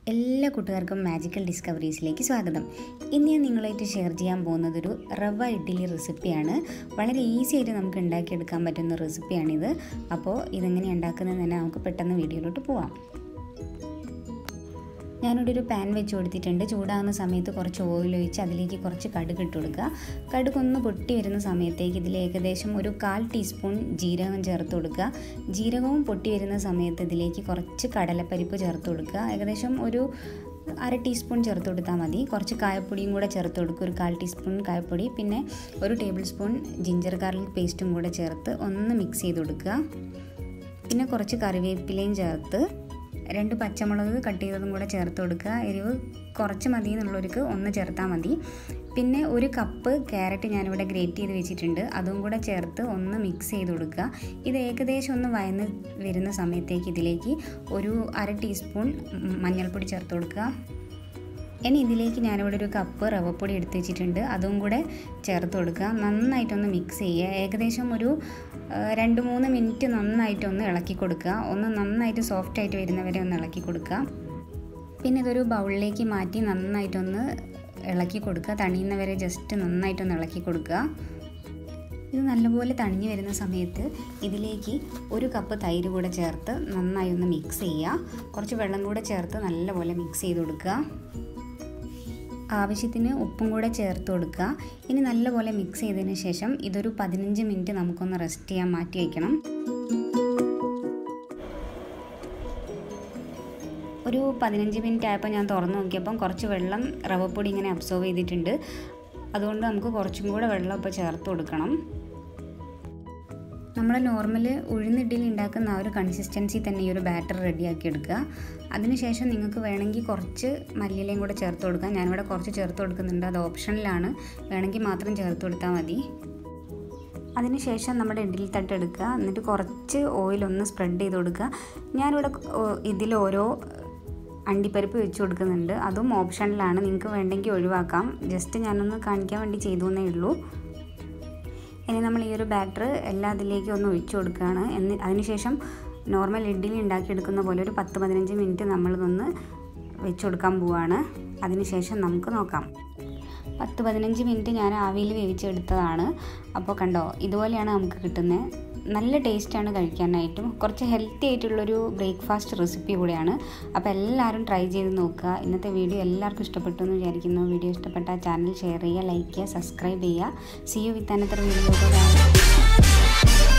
എല്ലാ കൂട്ടുകാർക്കും മാജിക്കൽ ഡിസ്കവറീസിലേക്ക് സ്വാഗതം ഇന്ന് ഞാൻ നിങ്ങളായിട്ട് ഷെയർ ചെയ്യാൻ പോകുന്നത് ഒരു റവ ഇഡ്ഡലി റെസിപ്പിയാണ് വളരെ ഈസി ആയിട്ട് നമുക്ക് ഉണ്ടാക്കിയെടുക്കാൻ പറ്റുന്ന റെസിപ്പിയാണിത് അപ്പോൾ ഇതെങ്ങനെ ഉണ്ടാക്കുന്നത് തന്നെ നമുക്ക് പെട്ടെന്ന് വീഡിയോയിലോട്ട് പോവാം ഞാനിവിടെ ഒരു പാൻ വെച്ച് കൊടുത്തിട്ടുണ്ട് ചൂടാകുന്ന സമയത്ത് കുറച്ച് ഓയിൽ ഒഴിച്ച് അതിലേക്ക് കുറച്ച് കടുക് ഇട്ട് കൊടുക്കുക കടുക് ഒന്ന് പൊട്ടി വരുന്ന സമയത്തേക്ക് ഇതിൽ ഏകദേശം ഒരു കാൽ ടീസ്പൂൺ ജീരകം ചേർത്ത് കൊടുക്കുക ജീരകവും പൊട്ടി വരുന്ന സമയത്ത് ഇതിലേക്ക് കുറച്ച് കടലപ്പരിപ്പ് ചേർത്ത് കൊടുക്കുക ഏകദേശം ഒരു അര ടീസ്പൂൺ ചേർത്ത് കൊടുത്താൽ മതി കുറച്ച് കായപ്പൊടിയും കൂടെ ചേർത്ത് കൊടുക്കുക ഒരു കാൽ ടീസ്പൂൺ കായപ്പൊടി പിന്നെ ഒരു ടേബിൾ സ്പൂൺ ജിഞ്ചർ ഗാർലിക് പേസ്റ്റും കൂടെ ചേർത്ത് ഒന്ന് മിക്സ് ചെയ്ത് കൊടുക്കുക പിന്നെ കുറച്ച് കറിവേപ്പിലയും ചേർത്ത് രണ്ട് പച്ചമുളക് കട്ട് ചെയ്തതും കൂടെ ചേർത്ത് കൊടുക്കുക എരിവ് കുറച്ച് മതി എന്നുള്ളവർക്ക് ഒന്ന് ചേർത്താൽ മതി പിന്നെ ഒരു കപ്പ് ക്യാരറ്റ് ഞാനിവിടെ ഗ്രേറ്റ് ചെയ്ത് വെച്ചിട്ടുണ്ട് അതും കൂടെ ചേർത്ത് ഒന്ന് മിക്സ് ചെയ്ത് കൊടുക്കുക ഇത് ഏകദേശം ഒന്ന് വയന്ന് വരുന്ന സമയത്തേക്ക് ഇതിലേക്ക് ഒരു അര ടീസ്പൂൺ മഞ്ഞൾപ്പൊടി ചേർത്ത് കൊടുക്കുക ഇനി ഇതിലേക്ക് ഞാനിവിടെ ഒരു കപ്പ് റവപ്പൊടി എടുത്ത് വെച്ചിട്ടുണ്ട് അതും കൂടെ ചേർത്ത് കൊടുക്കുക നന്നായിട്ടൊന്ന് മിക്സ് ചെയ്യുക ഏകദേശം ഒരു രണ്ട് മൂന്ന് മിനിറ്റ് നന്നായിട്ടൊന്ന് ഇളക്കി കൊടുക്കുക ഒന്ന് നന്നായിട്ട് സോഫ്റ്റ് ആയിട്ട് വരുന്നവരെ ഒന്ന് ഇളക്കി കൊടുക്കുക പിന്നെ ഇതൊരു ബൗളിലേക്ക് മാറ്റി നന്നായിട്ടൊന്ന് ഇളക്കി കൊടുക്കുക തണിയുന്നവരെ ജസ്റ്റ് നന്നായിട്ടൊന്ന് ഇളക്കി കൊടുക്കുക ഇത് നല്ലപോലെ തണിഞ്ഞു വരുന്ന സമയത്ത് ഇതിലേക്ക് ഒരു കപ്പ് തൈര് കൂടെ ചേർത്ത് നന്നായി ഒന്ന് മിക്സ് ചെയ്യുക കുറച്ച് വെള്ളം കൂടെ ചേർത്ത് നല്ലപോലെ മിക്സ് ചെയ്ത് കൊടുക്കുക ആവശ്യത്തിന് ഉപ്പും കൂടെ ചേർത്ത് കൊടുക്കുക ഇനി നല്ലപോലെ മിക്സ് ചെയ്തതിന് ശേഷം ഇതൊരു പതിനഞ്ച് മിനിറ്റ് നമുക്കൊന്ന് റെസ്റ്റ് ചെയ്യാൻ മാറ്റി വയ്ക്കണം ഒരു പതിനഞ്ച് മിനിറ്റ് ആയപ്പോൾ ഞാൻ തുറന്ന് നോക്കിയപ്പം കുറച്ച് വെള്ളം റവപ്പൊടി ഇങ്ങനെ അബ്സോർവ് ചെയ്തിട്ടുണ്ട് അതുകൊണ്ട് നമുക്ക് കുറച്ചും കൂടെ വെള്ളം ഇപ്പോൾ ചേർത്ത് കൊടുക്കണം നമ്മൾ നോർമൽ ഉഴുന്നിഡ്ഡലി ഉണ്ടാക്കുന്ന ആ ഒരു കൺസിസ്റ്റൻസി തന്നെ ഈ ഒരു ബാറ്റർ റെഡിയാക്കി എടുക്കുക അതിനുശേഷം നിങ്ങൾക്ക് വേണമെങ്കിൽ കുറച്ച് മല്ലിയിലയും കൂടെ ചേർത്ത് കൊടുക്കുക ഞാനിവിടെ കുറച്ച് ചേർത്ത് കൊടുക്കുന്നുണ്ട് അത് ഓപ്ഷനിലാണ് വേണമെങ്കിൽ മാത്രം ചേർത്ത് കൊടുത്താൽ മതി അതിനുശേഷം നമ്മുടെ ഇഡ്ഡലി തട്ട് എടുക്കുക എന്നിട്ട് കുറച്ച് ഓയിൽ ഒന്ന് സ്പ്രെഡ് ചെയ്ത് കൊടുക്കുക ഞാനിവിടെ ഇതിൽ ഓരോ അണ്ടിപ്പരിപ്പ് വെച്ച് കൊടുക്കുന്നുണ്ട് അതും ഓപ്ഷനിലാണ് നിങ്ങൾക്ക് വേണ്ടെങ്കിൽ ഒഴിവാക്കാം ജസ്റ്റ് ഞാനൊന്ന് കാണിക്കാൻ വേണ്ടി ചെയ്തു എന്നേ ഉള്ളൂ ഇനി നമ്മൾ ഈ ഒരു ബാറ്റർ എല്ലാ അതിലേക്കും ഒന്ന് ഒഴിച്ചു കൊടുക്കുകയാണ് എന്ന് അതിനുശേഷം നോർമൽ ഇഡ്ഡലി ഉണ്ടാക്കിയെടുക്കുന്ന പോലെ ഒരു പത്ത് പതിനഞ്ച് മിനിറ്റ് നമ്മളിതൊന്ന് വെച്ച് കൊടുക്കാൻ പോവാണ് അതിനുശേഷം നമുക്ക് നോക്കാം പത്ത് പതിനഞ്ച് മിനിറ്റ് ഞാൻ ആവിയിൽ വേവിച്ചെടുത്തതാണ് അപ്പോൾ കണ്ടോ ഇതുപോലെയാണ് നമുക്ക് കിട്ടുന്നത് നല്ല ടേസ്റ്റാണ് കഴിക്കാനായിട്ടും കുറച്ച് ഹെൽത്തി ആയിട്ടുള്ളൊരു ബ്രേക്ക്ഫാസ്റ്റ് റെസിപ്പി കൂടെയാണ് അപ്പോൾ എല്ലാവരും ട്രൈ ചെയ്ത് നോക്കുക ഇന്നത്തെ വീഡിയോ എല്ലാവർക്കും ഇഷ്ടപ്പെട്ടു എന്ന് വിചാരിക്കുന്നു വീഡിയോ ഇഷ്ടപ്പെട്ട ചാനൽ ഷെയർ ചെയ്യുക ലൈക്ക് ചെയ്യുക സബ്സ്ക്രൈബ് ചെയ്യുക see you with another video